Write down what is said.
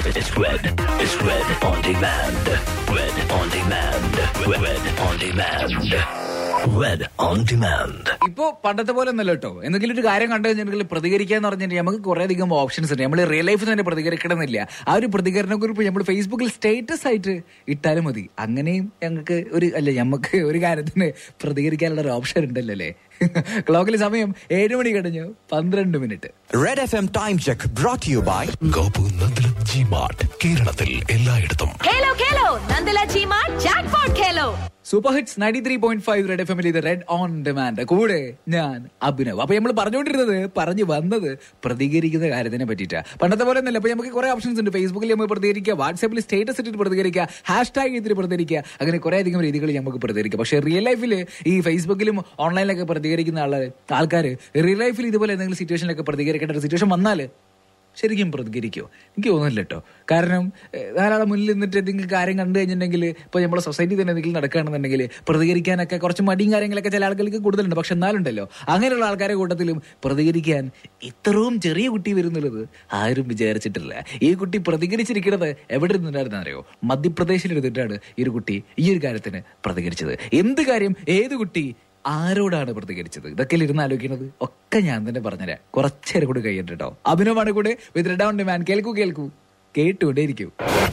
It's red. It's red on demand. Red on demand. Red on demand. Red on demand. ഇപ്പോ പണ്ടത്തെ പോലെ ഒന്നല്ല കേട്ടോ എന്തെങ്കിലും ഒരു കാര്യം കണ്ടു കഴിഞ്ഞിട്ടുണ്ടെങ്കിൽ പ്രതികരിക്കുക എന്ന് പറഞ്ഞിട്ടുണ്ടെങ്കിൽ നമുക്ക് കുറെ അധികം ഓപ്ഷൻസ് ഉണ്ട് നമ്മൾ റിയൽ ലൈഫിൽ തന്നെ പ്രതികരിക്കണമെന്നില്ല ആ ഒരു പ്രതികരണ കുറിപ്പ് നമ്മൾ ഫേസ്ബുക്കിൽ സ്റ്റേറ്റസ് ആയിട്ട് ഇട്ടാലും മതി അങ്ങനെയും ഞങ്ങൾക്ക് ഒരു അല്ല നമുക്ക് ഒരു കാര്യത്തിന് പ്രതികരിക്കാനുള്ള ഒരു ഓപ്ഷൻ ഉണ്ടല്ലോ അല്ലേ ക്ലോക്കിൽ സമയം ഏഴ് മണി കഴിഞ്ഞു പന്ത്രണ്ട് minute Red FM Time Check brought to you by Gopu Nandanam G mart കേരളത്തിൽ എല്ലായിടത്തും ഖേലോ ഖേലോ നന്ദല ചീമ ജാക്ക്പോട്ട് ഖേലോ super hits ninety three point five red F എമ്മിൽ ഇത് റെഡ് ഓൺ ഡിമാൻഡ് കൂടെ ഞാൻ അഭിനവ് അപ്പൊ നമ്മൾ പറഞ്ഞുകൊണ്ടിരുന്നത് പറഞ്ഞു വന്നത് പ്രതികരിക്കുന്ന കാര്യത്തിനെ പറ്റിയിട്ടാ പണ്ടത്തെ പോലെ ഒന്നല്ല അപ്പൊ നമുക്ക് കുറെ ഓപ്ഷൻസ് ഉണ്ട് ഫേസ്ബുക്കിൽ നമുക്ക് പ്രതികരിക്കുക വാട്സാപ്പിൽ സ്റ്റേറ്റസ് ഇട്ടിട്ട് പ്രതികരിക്കുക ഹാഷ് ടാഗ് ചെയ്തിട്ട് പ്രതികരിക്കുക അങ്ങനെ കുറെ അധികം രീതികളിൽ നമുക്ക് പ്രതികരിക്കാം പക്ഷേ റിയൽ ലൈഫിൽ ഈ ഫേസ്ബുക്കിലും ഓൺലൈനിലൊക്കെ പ്രതികരിക്കുന്ന ആള് ആൾക്കാർ റിയൽ ലൈഫിൽ ഇതുപോലെ എന്തെങ്കിലും സിറ്റുവേഷനിലൊക്കെ പ്രതികരിക്കേണ്ട ഒരു സിറ്റുവേഷൻ വന്നാൽ ശരിക്കും പ്രതികരിക്കുമോ എനിക്ക് തോന്നുന്നില്ല കേട്ടോ കാരണം ഏഹ്, ധാരാളം മുന്നിൽ നിന്നിട്ട് എന്തെങ്കിലും കാര്യം കണ്ടു കഴിഞ്ഞിട്ടുണ്ടെങ്കിൽ ഇപ്പോൾ നമ്മുടെ സൊസൈറ്റി തന്നെ എന്തെങ്കിലും നടക്കുകയാണെന്നുണ്ടെങ്കിൽ പ്രതികരിക്കാനൊക്കെ കുറച്ച് മടിയും കാര്യങ്ങളൊക്കെ ചില ആളുകൾക്ക് കൂടുതലുണ്ട് പക്ഷെ എന്നാലുണ്ടല്ലോ അങ്ങനെയുള്ള ആൾക്കാരെ കൂട്ടത്തിലും പ്രതികരിക്കാൻ ഇത്രയും ചെറിയ കുട്ടി വരുന്നുള്ളത് ആരും വിചാരിച്ചിട്ടില്ല ഈ കുട്ടി പ്രതികരിച്ചിരിക്കുന്നത് എവിടെ ഇരുന്നിട്ടായിരുന്നു അറിയോ മധ്യപ്രദേശിൽ ഇരുന്നിട്ടാണ് ഈ ഒരു കുട്ടി ഈ ഒരു കാര്യത്തിന് പ്രതികരിച്ചത് എന്ത് കാര്യം ഏത് കുട്ടി ആരോടാണ് പ്രതികരിച്ചത് ഇതൊക്കെ ഇരുന്ന് ആലോചിക്കുന്നത് ഒക്കെ ഞാൻ തന്നെ പറഞ്ഞുതരാം കുറച്ചേരം കൂടി കഴിയട്ടെ കേട്ടോ അഭിനവാണ് കൂടെ വിത്ത് റെഡ് ഓൺ ഡിമാൻഡ് കേൾക്കൂ കേൾക്കൂ കേട്ടുകൊണ്ടേയിരിക്കൂ